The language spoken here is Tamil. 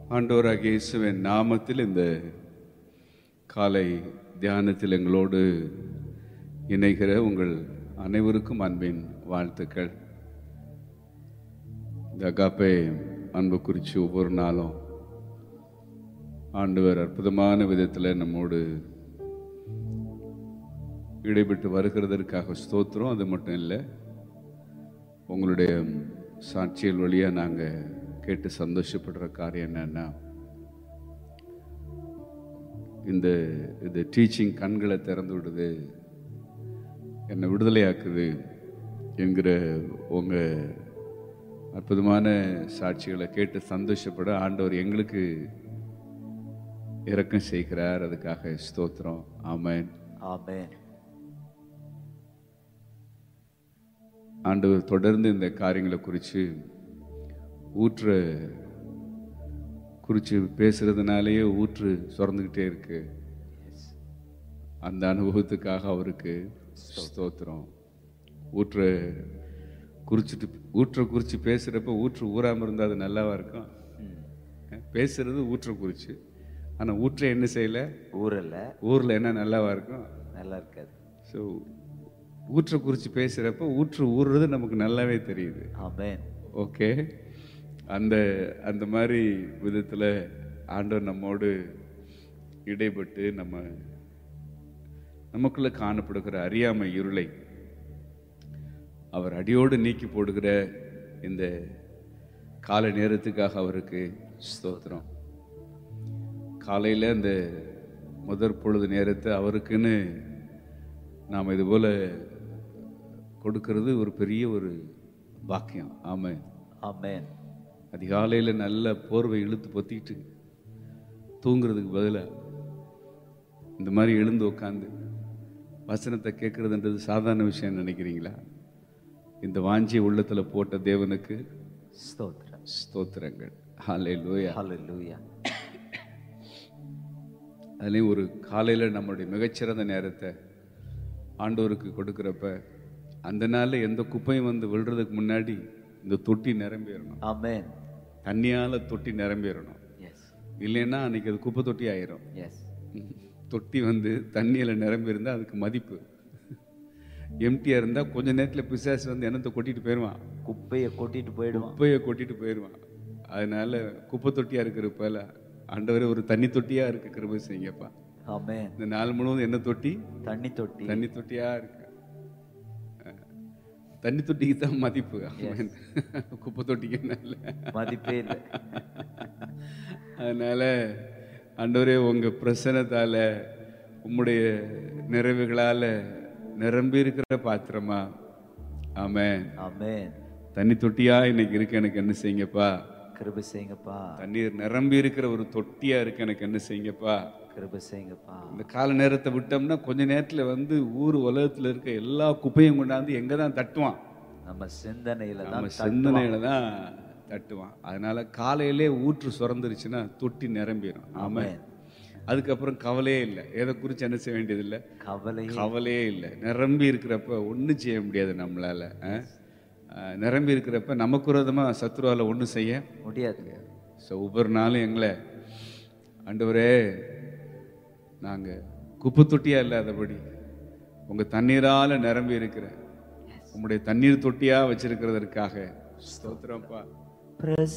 ஆண்டவராகிய இயேசுவின் நாமத்தில் இந்த காலை தியானத்தில் எங்களோடு இணைகிற உங்கள் அனைவருக்கும் அன்பின் வாழ்த்துக்கள் இந்த அகாப்பே அன்பு குறித்து ஒவ்வொரு நாளும் ஆண்டவர் அற்புதமான விதத்தில் நம்மோடு இடைபெற்று வருகிறதற்காக ஸ்தோத்திரம் அது மட்டும் இல்லை உங்களுடைய சாட்சியல் வழியாக நாங்கள் கேட்டு சந்தோஷப்படுற காரியம் என்னன்னா இந்த இந்த டீச்சிங் கண்களை திறந்து விடுது என்னை விடுதலையாக்குது என்கிற உங்கள் அற்புதமான சாட்சிகளை கேட்டு சந்தோஷப்பட ஆண்டவர் எங்களுக்கு இரக்கம் செய்கிறார் அதுக்காக ஸ்தோத்திரம் ஆமென் ஆமென் ஆண்டவர் தொடர்ந்து இந்த காரியங்களை குறித்து ஊற்ற குறித்து பேசுறதுனாலேயே ஊற்று சுரந்துக்கிட்டே இருக்கு அந்த அனுபவத்துக்காக அவருக்கு ஸ்தோத்திரம் ஊற்ற குறிச்சிட்டு ஊற்ற குறித்து பேசுகிறப்ப ஊற்று ஊறாமல் இருந்தால் அது நல்லாவா இருக்கும் பேசுறது ஊற்ற குறித்து ஆனால் ஊற்ற என்ன செய்யலை ஊரல்ல ஊரில் என்ன நல்லாவா இருக்கும் நல்லா இருக்காது ஸோ ஊற்ற குறித்து பேசுகிறப்ப ஊற்று ஊறுறது நமக்கு நல்லாவே தெரியுது ஆமென் ஓகே அந்த அந்த மாதிரி விதத்தில் ஆண்டவர் நம்மோடு இடைப்பட்டு நம்ம நமக்குள்ள காணப்படுகிற அறியாமை இருளை அவர் அடியோடு நீக்கி போடுகிற இந்த கால நேரத்துக்காக அவருக்கு ஸ்தோத்திரம் காலையில் அந்த முதற் பொழுது நேரத்தை அவருக்குன்னு நாம் இது போல் கொடுக்கறது ஒரு பெரிய ஒரு பாக்கியம் ஆமாம் ஆமென் அதிகாலையில் நல்ல போர்வை இழுத்து பொத்திட்டு தூங்குறதுக்கு பதிலாக இந்த மாதிரி எழுந்து உட்காந்து வசனத்தை கேட்குறதுன்றது சாதாரண விஷயம் நினைக்கிறீங்களா இந்த வாஞ்சிய உள்ளத்தில் போட்ட தேவனுக்கு ஸ்தோத்திரம் ஸ்தோத்திரங்கள் ஹாலே லூயா ஹalleluya அதுலேயும் ஒரு காலையில் நம்மளுடைய மிகச்சிறந்த நேரத்தை ஆண்டவருக்கு கொடுக்குறப்ப அந்த நாளில் எந்த குப்பையும் வந்து விழுறதுக்கு முன்னாடி இந்த தொட்டி நிரம்பிடணும் ஆமென் தண்ணியால் தொட்டி நிரம்பிடணும் எஸ் இல்லைன்னா அன்னைக்கு அது குப்பை தொட்டி ஆயிரும் எஸ் தொட்டி வந்து தண்ணியில் நிரம்பி இருந்தால் அதுக்கு மதிப்பு எம்டியாக இருந்தால் கொஞ்ச நேரத்தில் பிசாசு வந்து என்னத்தை கொட்டிட்டு போயிடுவான் குப்பையை கொட்டிட்டு போயிடுவான் குப்பையை கொட்டிட்டு போயிடுவான் அதனால குப்பை தொட்டியாக இருக்கிறப்பல ஆண்டவரே ஒரு தண்ணி தொட்டியாக இருக்கு கிருபை செய்யுங்கப்பா ஆமென் இந்த நாள் முழுவதும் என்ன தொட்டி தண்ணி தொட்டி தண்ணி தொட்டியா இருக்கு அஹ், தண்ணி தொட்டிக்கு தான் மதிப்பு ஆமென். குப்பை தொட்டிக்கு நல்ல மதிப்பே இல்லை அதனால ஆண்டவரே உங்க பிரசனத்தால உம்முடைய நிறைவுகளால நிரம்பி இருக்கிற பாத்திரமா ஆமென் ஆமென் தண்ணி தொட்டியா இன்னைக்கு இருக்கு எனக்கு என்ன செய்யுங்கப்பா கிருபை செய்யுங்கப்பா தண்ணீர் நிரம்பி இருக்கிற ஒரு தொட்டியா இருக்கு எனக்கு என்ன செய்யுங்கப்பா கிருபை செய்யுங்கப்பா இந்த கால நேரத்தை விட்டோம்னா கொஞ்ச நேரத்துல வந்து ஊர் உலகத்துல இருக்க எல்லா குப்பையும் கொண்டாந்து எங்க தான் தட்டுவான் நம்ம சிந்தனையில நம்ம தான் சிந்தனையில தான் தட்டுவான் அதனால காலையிலே ஊற்று சுரந்துருச்சுன்னா தொட்டி நிரம்பிடும் ஆமா ஆமென். அதுக்கப்புறம் கவலையே இல்லை எதை குறித்து என்ன செய்ய வேண்டியதில்லை கவலை கவலையே இல்லை நிரம்பி இருக்கிறப்ப ஒன்றும் செய்ய முடியாது நம்மளால அஹ்? அஹ், நிரம்பி இருக்கிறப்ப நமக்கு விரோதமாக சத்ருவால ஒன்றும் செய்ய முடியாது ஸோ ஒவ்வொரு நாளும் எங்களை ஆண்டவரே நாங்கள் குப்பை தொட்டியா இல்லாதபடி உங்கள் தண்ணீரால் நிரம்பி இருக்கிற உங்களுடைய தண்ணீர் தொட்டியா வச்சிருக்கிறதற்காக ஸ்தோத்திரம்ப்பா பிரச